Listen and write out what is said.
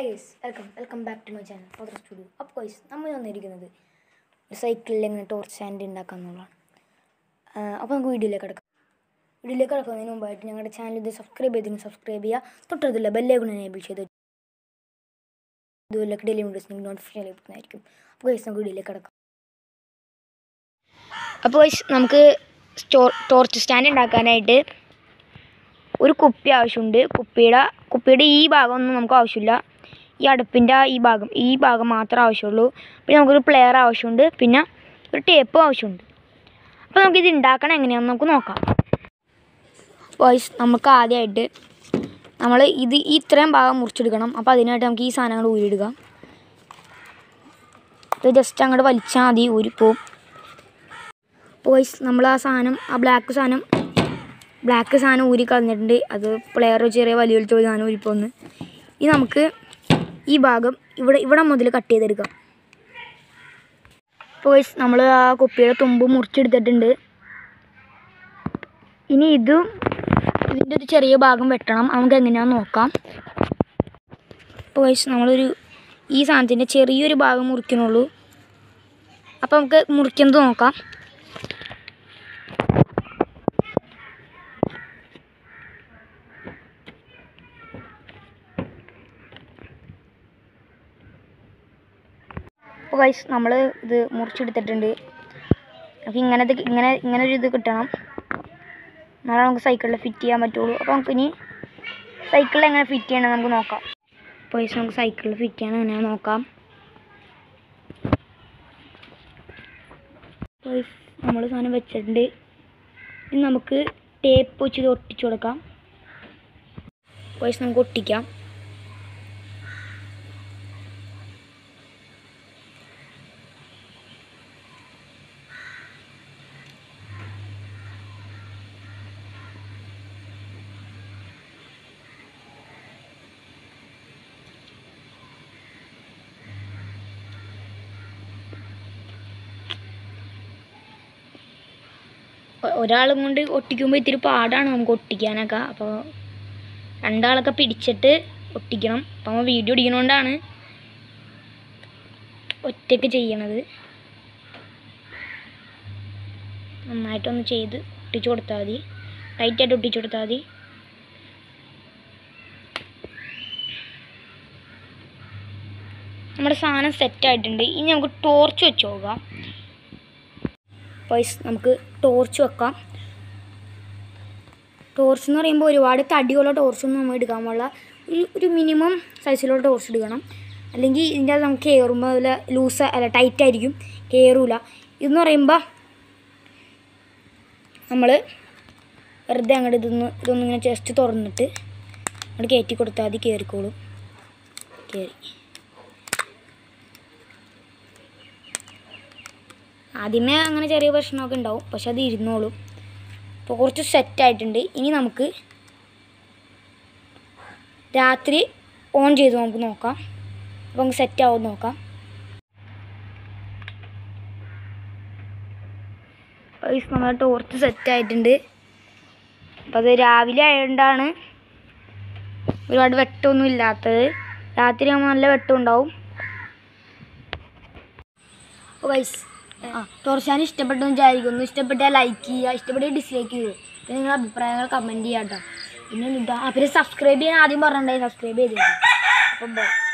high guys welcome welcome back to my channel ഫോദർ studio അപ്പോൾ guys നമ്മൾ വന്നിരിക്കുന്നത് ഒരു സൈക്കിളിൽ എങ്ങനെ ടോർച്ച് സ്റ്റാൻഡ് ഉണ്ടാക്കുക എന്നുള്ളതാണ് അപ്പോൾ നമുക്ക് വീഡിയോയിലേക്ക് കിടക്കാം വീഡിയോയിലേക്ക് കിടക്കുന്നതിന് മുമ്പായിട്ട് ഞങ്ങളുടെ ചാനൽ ഇത് സബ്സ്ക്രൈബ് ചെയ്തിന് സബ്സ്ക്രൈബ് ചെയ്യുക തൊട്ടതില്ല ബെല്ലേക്കൂടെ എനേബിൾ ചെയ്ത് ഇതുപോലെ ഡെയിലി വീഡിയോസ് നിങ്ങൾക്ക് നോട്ടിഫിക്കേഷൻ ലഭിക്കുന്നതായിരിക്കും അപ്പോൾ ഗൈസ് നമുക്ക് വീഡിയോയിലേക്ക് കിടക്കാം അപ്പോൾ ഗൈസ് നമുക്ക് സ്റ്റോർ ടോർച്ച് സ്റ്റാൻഡ് ഉണ്ടാക്കാനായിട്ട് ഒരു കുപ്പി ആവശ്യമുണ്ട് കുപ്പിയുടെ കുപ്പിയുടെ ഈ ഭാഗമൊന്നും നമുക്ക് ആവശ്യമില്ല ഈ അടുപ്പിൻ്റെ ഈ ഭാഗം ഈ ഭാഗം മാത്രമേ ആവശ്യമുള്ളൂ പിന്നെ നമുക്കൊരു പ്ലെയർ ആവശ്യമുണ്ട് പിന്നെ ഒരു ടേപ്പും ആവശ്യമുണ്ട് അപ്പോൾ നമുക്കിത് ഉണ്ടാക്കണം എങ്ങനെയാണെന്ന് നമുക്ക് നോക്കാം വോയിസ് നമുക്ക് ആദ്യമായിട്ട് നമ്മൾ ഇത് ഈ ഇത്രയും ഭാഗം മുറിച്ചെടുക്കണം അപ്പോൾ അതിനായിട്ട് നമുക്ക് ഈ സാധനങ്ങൾ ഊരിയിടുക ഇത് ജസ്റ്റ് അങ്ങോട്ട് വലിച്ചാൽ മതി ഊരിപ്പോവും വോയിസ് നമ്മൾ ആ സാധനം ആ ബ്ലാക്ക് സാധനം ബ്ലാക്ക് സാധനം ഊരി കളഞ്ഞിട്ടുണ്ട് അത് പ്ലെയർ ചെറിയ വലിയ വലിച്ച ഒരു സാധനം ഊരിപ്പോന്ന് ഇനി നമുക്ക് ഈ ഭാഗം ഇവിടെ ഇവിടെ മുതൽ കട്ട് ചെയ്തെടുക്കാം അപ്പോൾ നമ്മൾ ആ കുപ്പിയുടെ തുമ്പ് മുറിച്ചെടുത്തിട്ടുണ്ട് ഇനി ഇതും ഇതിൻ്റെ ഒരു ചെറിയ ഭാഗം വെട്ടണം നമുക്ക് എങ്ങനെയാണെന്ന് നോക്കാം അപ്പോൾ വയസ്സ് നമ്മളൊരു ഈ സാധനത്തിൻ്റെ ചെറിയൊരു ഭാഗം മുറിക്കണുള്ളൂ അപ്പോൾ നമുക്ക് മുറിക്കുന്നത് നോക്കാം അപ്പോൾ ഗൈസ് നമ്മൾ ഇത് മുറിച്ചെടുത്തിട്ടുണ്ട് അപ്പോൾ ഇങ്ങനത്തെ ഇങ്ങനെ ഇങ്ങനെ ഒരു ഇത് കിട്ടണം എന്നാലേ നമുക്ക് സൈക്കിളിൽ ഫിറ്റ് ചെയ്യാൻ പറ്റുള്ളൂ അപ്പോൾ നമുക്ക് ഇനി സൈക്കിളിൽ എങ്ങനെ ഫിറ്റ് ചെയ്യണം നമുക്ക് നോക്കാം അപ്പോൾ ഗൈസ് നമുക്ക് സൈക്കിളിൽ ഫിറ്റ് ചെയ്യണം എങ്ങനെ നോക്കാം ഗൈസ് നമ്മൾ സാധനം വെച്ചിട്ടുണ്ട് ഇനി നമുക്ക് ടേപ്പ് വെച്ച് ഇത് ഒട്ടിച്ചു കൊടുക്കാം ഗൈസ് നമുക്ക് ഒട്ടിക്കാം ഒ- ഒരാളും കൊണ്ട് ഒട്ടിക്കുമ്പോൾ ഇത്തിരി പാടാണ് നമുക്ക് ഒട്ടിക്കാനൊക്കെ അപ്പോൾ രണ്ടാളൊക്കെ പിടിച്ചിട്ട് ഒട്ടിക്കണം അപ്പോൾ നമ്മൾ വീഡിയോ ഇടിക്കണോണ്ടാണ് ഒറ്റയ്ക്ക് ചെയ്യണത് നന്നായിട്ടൊന്ന് ചെയ്ത് ഒട്ടിച്ചു കൊടുത്താൽ മതി ടൈറ്റായിട്ട് ഒട്ടിച്ചു കൊടുത്താൽ മതി നമ്മുടെ സാധനം സെറ്റായിട്ടുണ്ട് ഇനി നമുക്ക് ടോർച്ച് വെച്ച് നോക്കാം പൈസ നമുക്ക് ടോർച്ച് വെക്കാം ടോർച്ച് എന്ന് പറയുമ്പോൾ ഒരുപാട് തടിയുള്ള ടോർച്ചൊന്നും നമ്മൾ എടുക്കാൻ പാടില്ല ഒരു ഒരു മിനിമം സൈസിലുള്ള ടോർച്ച് എടുക്കണം അല്ലെങ്കിൽ ഇതിൻ്റെ അത് നമുക്ക് കയറുമ്പോൾ അതിൽ ലൂസ് അല്ല ടൈറ്റ് ആയിരിക്കും കയറൂല ഇതെന്ന് പറയുമ്പോൾ നമ്മൾ വെറുതെ അങ്ങോട്ട് ഇതൊന്ന് ഇതൊന്നും ഇങ്ങനെ ജസ്റ്റ് തുറന്നിട്ട് അങ്ങോട്ട് കയറ്റി കൊടുത്താൽ മതി കയറിക്കോളും കയറി ആദ്യമേ അങ്ങനെ ചെറിയ പ്രശ്നമൊക്കെ ഉണ്ടാവും പക്ഷെ അത് ഇരുന്നോളും അപ്പോൾ കുറച്ച് സെറ്റായിട്ടുണ്ട് ഇനി നമുക്ക് രാത്രി ഓൺ ചെയ്ത് നമുക്ക് നോക്കാം അപ്പോൾ നമുക്ക് സെറ്റ് ആവും നോക്കാം ഗൈസ് നമ്മുടെ ടോർച്ച് സെറ്റായിട്ടുണ്ട് അപ്പോൾ അത് രാവിലെ ആയതുകൊണ്ടാണ് ഒരുപാട് വെട്ടമൊന്നും ഇല്ലാത്തത് രാത്രി ആകുമ്പോൾ നല്ല വെട്ടം ഉണ്ടാവും അപ്പോൾ ഗൈസ് ആ ടോർച്ചാൻ ഇഷ്ടപ്പെട്ടു വിചാരിക്കുന്നു ഇഷ്ടപ്പെട്ടാൽ ലൈക്ക് ചെയ്യുക ഇഷ്ടപ്പെട്ടാൽ ഡിസ്ലൈക്ക് ചെയ്യുക പിന്നെ നിങ്ങളുടെ അഭിപ്രായങ്ങൾ കമൻറ്റ് ചെയ്യാം കേട്ടോ പിന്നെ ഇതാ ആ പിന്നെ സബ്സ്ക്രൈബ് ചെയ്യാൻ ആദ്യം പറഞ്ഞിട്ടുണ്ടായി സബ്സ്ക്രൈബ് ചെയ്തില്ല അപ്പം ബൈ